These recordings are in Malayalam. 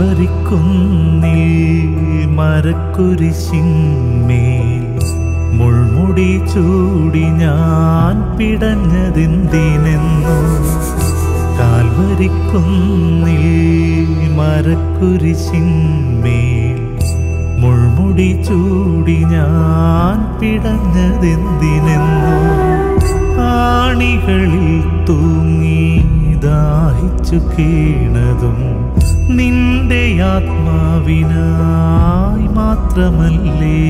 കാൽവരിക്കുന്നിൽ മരക്കുരിശിന്മേൽ മുൾമുടി ചൂടി ഞാൻ പിടഞ്ഞതെന്തിനെന്നു കാൽവരിക്കുന്നിൽ മരക്കുരിശിന്മേൽ മുൾമുടി ചൂടി ഞാൻ പിടഞ്ഞതെന്തിനെന്നു ആണികളിൽ തൂങ്ങി ദാഹിച്ചു കീണതും നിന്റെ ആത്മാവിനായി മാത്രമല്ലേ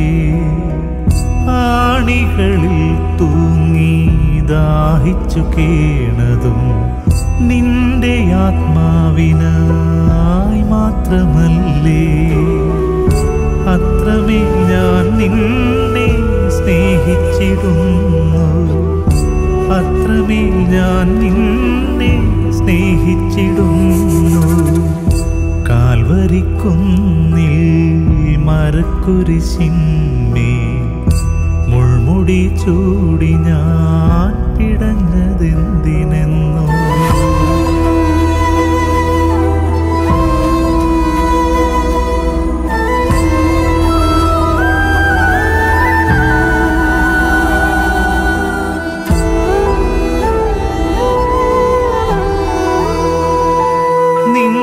ആണികളിൽ തൂങ്ങി ദാഹിച്ചു കീണതും നിന്റെ ആത്മാവിനായി മാത്രമല്ലേ അത്രമേൽ ഞാൻ നിന്നെ സ്നേഹിച്ചിടുന്നു അത്രമേൽ ഞാൻ നിന്നെ സ്നേഹിച്ചിടുന്നു കാൽവരിക്കുന്നിൽ മരക്കുരിശിന്മേൽ മുൾമുടി ചൂടി ഞാൻ പിടഞ്ഞതെന്തിനെന്നോ നിൻ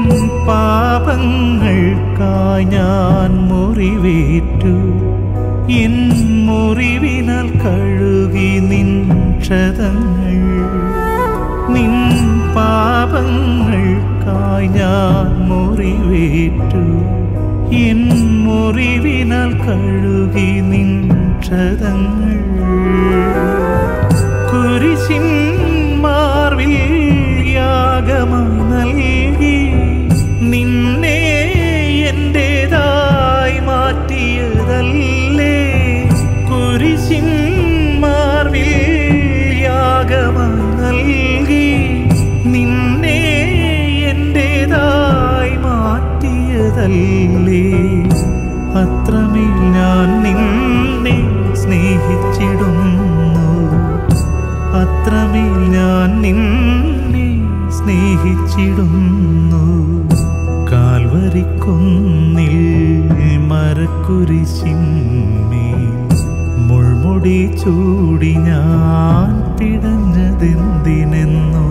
പാപങ്ങൾക്കായി ഞാൻ മുറിവേറ്റു എൻ മുറിവിനാൽ കഴുകി നിൻ ക്ഷതങ്ങൾ നിൻ പാപങ്ങൾക്കായി ഞാൻ മുറിവേറ്റു എൻ മുറിവിനാൽ കഴുകി നിൻ ക്ഷതങ്ങൾ കുരിശിൻ മാർവിൽ യാഗമായി നൽകി നിന്നെ എന്റേതായി മാറ്റിയതല്ലേ കുരിശിൻ മാർവിൽ യാഗമായി നൽകി നിന്നെ എന്റേതായി മാറ്റിയതല്ലേ അത്രമേൽ ഞാൻ നിന്നെ സ്നേഹിച്ചിടുന്നു അത്രമേൽ ഞാൻ നിന്നെ സ്നേഹിച്ചിടുന്നു കാൽവരിക്കുന്നിൽ മരക്കുരിശിന്മേൽ മുൾമുടി ചൂടി ഞാൻ പിടഞ്ഞതെന്തിനെന്നോ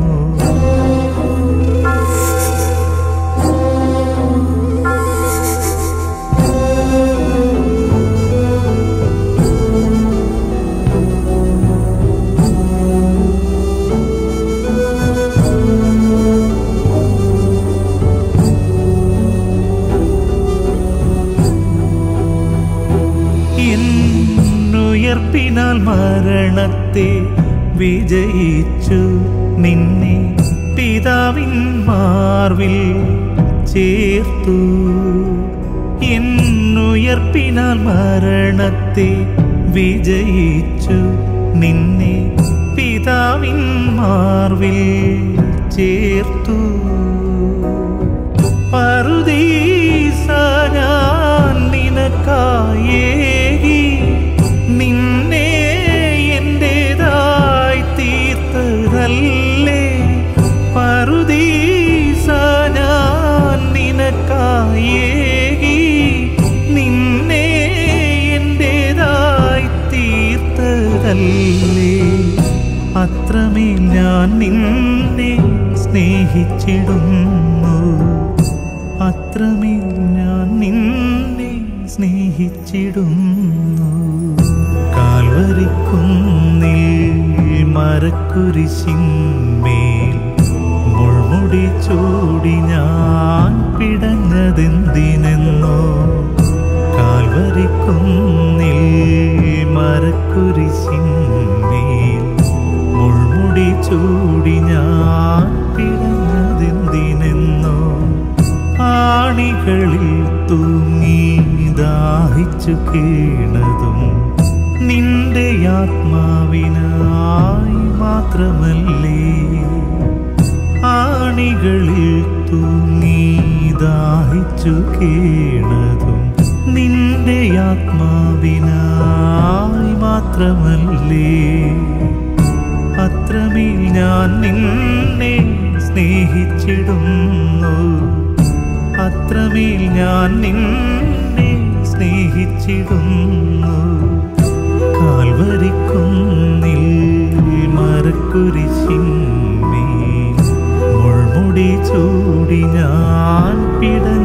എന്നുയർപ്പിനാൽ മരണത്തെ വിജയിച്ചു നിന്നെ പിതാവിൻ മാർവിൽ ചേർത്തു എന്നുയർപ്പിനാൽ മരണത്തെ വിജയിച്ചു നിന്നെ പിതാവിൻ മാർവിൽ ചേർത്തു പറുദീസ ഞാൻ നിനക്കായേകി നിന്നെ എന്റേതായി തീർത്തതല്ലേ പറുദീസ ഞാൻ നിനക്കായേകി നിന്നെ എന്റേതായി തീർത്തതല്ലേ അത്രമേൽ ഞാൻ നിന്നെ സ്നേഹിച്ചിടുന്നു അത്രമേൽ ഞാൻ നിന്നെ സ്നേഹിച്ചിടുന്നു കാൽവരിക്കുന്നിൽ മരക്കുരിശിന്മേൽ മുൾമുടി ചൂടി ഞാൻ പിടഞ്ഞതെന്തിനെന്നോ കാൽവരിക്കുന്നിൽ മരക്കുരിശിന്മേൽ മുൾമുടി ചൂടി ഞാൻ പിടഞ്ഞതെന്തിനെന്നോ ആണികളിൽ തൂങ്ങി ദാഹിച്ചു കീണതും നിന്റെ ആത്മാവിനായി മാത്രമല്ലേ ആണികളിൽ തൂങ്ങി ദാഹിച്ചു കീണതും നിന്റെ ആത്മാവിനായി മാത്രമല്ലേ അത്രമേൽ ഞാൻ നിന്നെ സ്നേഹിച്ചിടുന്നു അത്ര അത്രമേൽ ഞാൻ നിന്നെ സ്നേഹിച്ചിടുന്നു കാൽവരിക്കുന്നിൽ മരക്കുരിശിന്മേൽ മുൾമുടി ചൂടി ഞാൻ പിടഞ്ഞു